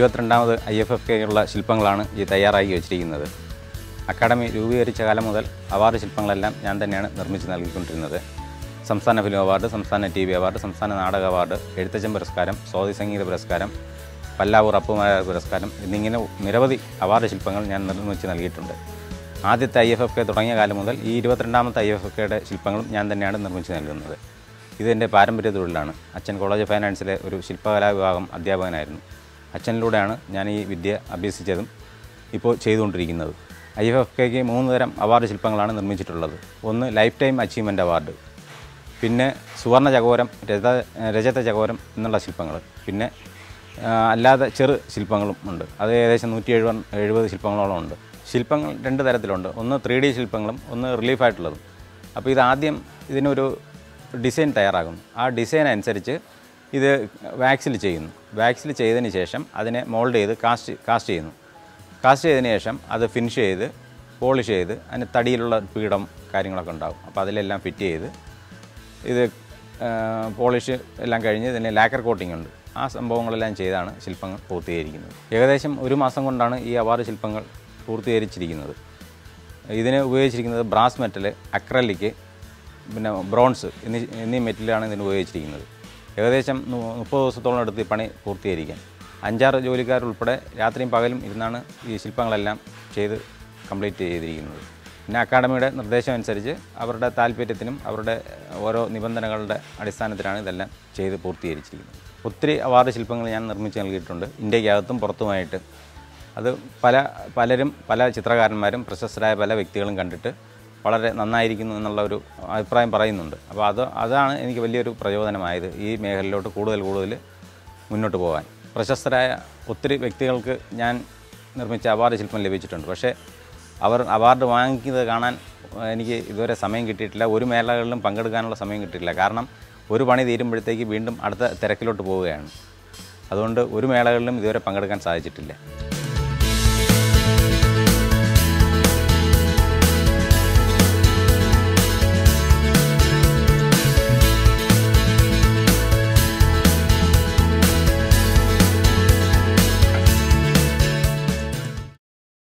ഇരുപത്തിരണ്ടാമത് I F F കെയുള്ള ശില്പങ്ങളാണ് ഈ തയ്യാറാക്കി വെച്ചിരിക്കുന്നത് അക്കാഡമി രൂപീകരിച്ച കാലം മുതൽ അവാർഡ് ശില്പങ്ങളെല്ലാം ഞാൻ തന്നെയാണ് നിർമ്മിച്ച് നൽകിക്കൊണ്ടിരുന്നത് സംസ്ഥാന ഫിലിം അവാർഡ് സംസ്ഥാന ടി വി അവാർഡ് സംസ്ഥാന നാടക അവാർഡ് എഴുത്തച്ഛൻ പുരസ്കാരം സ്വാതി സംഗീത പുരസ്കാരം പല്ലാവൂർ അപ്പുമാരാർ പുരസ്കാരം എന്നിങ്ങനെ നിരവധി അവാർഡ് ശില്പങ്ങൾ ഞാൻ നിർമ്മിച്ച് നൽകിയിട്ടുണ്ട് ആദ്യത്തെ ഐ എഫ് എഫ് കെ തുടങ്ങിയ കാലം മുതൽ ഈ ഇരുപത്തിരണ്ടാമത്തെ ഐ എഫ് എഫ് കെയുടെ ശില്പങ്ങളും ഞാൻ തന്നെയാണ് നിർമ്മിച്ച് നൽകുന്നത് ഇതെൻ്റെ പാരമ്പര്യ തൊഴിലാണ് അച്ഛൻ കോളേജ് ഓഫ് ഫൈനാൻസിലെ ഒരു ശില്പകലാ വിഭാഗം അധ്യാപകനായിരുന്നു അച്ഛനിലൂടെയാണ് ഞാൻ ഈ വിദ്യ അഭ്യസിച്ചതും ഇപ്പോൾ ചെയ്തുകൊണ്ടിരിക്കുന്നത് ഐ എഫ് എഫ് കെക്ക് മൂന്ന് തരം അവാർഡ് ശില്പങ്ങളാണ് നിർമ്മിച്ചിട്ടുള്ളത് ഒന്ന് ലൈഫ് ടൈം അച്ചീവ്മെൻറ്റ് അവാർഡ് പിന്നെ സുവർണ ചകോരം രജത രജത ചകോരം എന്നുള്ള ശില്പങ്ങൾ പിന്നെ ആ, അല്ലാതെ ചെറു ശില്പങ്ങളും ഉണ്ട് അത് ഏകദേശം നൂറ്റി എഴുപത് എഴുപത് ശില്പങ്ങളോളം ഉണ്ട് ശില്പങ്ങൾ രണ്ട് തരത്തിലുണ്ട് ഒന്ന് ത്രീ ഡി ശില്പങ്ങളും ഒന്ന് റിലീഫായിട്ടുള്ളതും അപ്പോൾ ഇത് ആദ്യം ഇതിനൊരു ഡിസൈൻ തയ്യാറാകുന്നു ആ ഡിസൈൻ അനുസരിച്ച് ഇത് വാക്സിൽ ചെയ്യുന്നു വാക്സിൽ ചെയ്തതിന് ശേഷം അതിനെ മോൾഡ് ചെയ്ത് കാസ്റ്റ് കാസ്റ്റ് ചെയ്യുന്നു കാസ്റ്റ് ചെയ്തതിന് ശേഷം അത് ഫിനിഷ് ചെയ്ത് പോളിഷ് ചെയ്ത് അതിന് തടിയിലുള്ള പീഠം കാര്യങ്ങളൊക്കെ ഉണ്ടാകും അപ്പോൾ അതിലെല്ലാം ഫിറ്റ് ചെയ്ത് ഇത് പോളിഷ് എല്ലാം കഴിഞ്ഞ് ഇതിന് ലാക്കർ കോട്ടിംഗ് ഉണ്ട് ആ സംഭവങ്ങളെല്ലാം ചെയ്താണ് ശില്പങ്ങൾ പൂർത്തീകരിക്കുന്നത് ഏകദേശം ഒരു മാസം കൊണ്ടാണ് ഈ അവാർഡ് ശില്പങ്ങൾ പൂർത്തീകരിച്ചിരിക്കുന്നത് ഇതിന് ഉപയോഗിച്ചിരിക്കുന്നത് ബ്രാസ് മെറ്റൽ അക്രലിക്ക് പിന്നെ ബ്രോൺസ് എന്നീ എന്നീ മെറ്റലാണ് ഇതിന് ഉപയോഗിച്ചിരിക്കുന്നത് ഏകദേശം നു- മുപ്പത് ദിവസത്തോളം എടുത്ത് ഈ പണി പൂർത്തീകരിക്കാൻ അഞ്ചാറ് ജോലിക്കാരുൾപ്പെടെ രാത്രിയും പകലും ഇരുന്നാണ് ഈ ശില്പങ്ങളെല്ലാം ചെയ്ത് കംപ്ലീറ്റ് ചെയ്തിരിക്കുന്നത് പിന്നെ അക്കാഡമിയുടെ നിർദ്ദേശം അനുസരിച്ച് അവരുടെ താല്പര്യത്തിനും അവരുടെ ഓരോ നിബന്ധനകളുടെ അടിസ്ഥാനത്തിലാണ് ഇതെല്ലാം ചെയ്ത് പൂർത്തീകരിച്ചിരിക്കുന്നത് ഒത്തിരി അവാർഡ് ശില്പങ്ങൾ ഞാൻ നിർമ്മിച്ച് നൽകിയിട്ടുണ്ട് ഇന്ത്യക്കകത്തും പുറത്തുമായിട്ട് അത് പല പലരും പല ചിത്രകാരന്മാരും പ്രശസ്തരായ പല വ്യക്തികളും കണ്ടിട്ട് വളരെ നന്നായിരിക്കുന്നു എന്നുള്ള ഒരു അഭിപ്രായം പറയുന്നുണ്ട് അപ്പോൾ അത് അതാണ് എനിക്ക് വലിയൊരു പ്രചോദനമായത് ഈ മേഖലയിലോട്ട് കൂടുതൽ കൂടുതൽ മുന്നോട്ട് പോകാൻ പ്രശസ്തരായ ഒത്തിരി വ്യക്തികൾക്ക് ഞാൻ നിർമ്മിച്ച അവാർഡ് ശില്പം ലഭിച്ചിട്ടുണ്ട് പക്ഷേ അവർ അവാർഡ് വാങ്ങിക്കുന്നത് കാണാൻ എനിക്ക് ഇതുവരെ സമയം കിട്ടിയിട്ടില്ല ഒരു മേളകളിലും പങ്കെടുക്കാനുള്ള സമയം കിട്ടിയിട്ടില്ല കാരണം ഒരു പണി തീരുമ്പോഴത്തേക്ക് വീണ്ടും അടുത്ത തിരക്കിലോട്ട് പോവുകയാണ് അതുകൊണ്ട് ഒരു മേളകളിലും ഇതുവരെ പങ്കെടുക്കാൻ സാധിച്ചിട്ടില്ല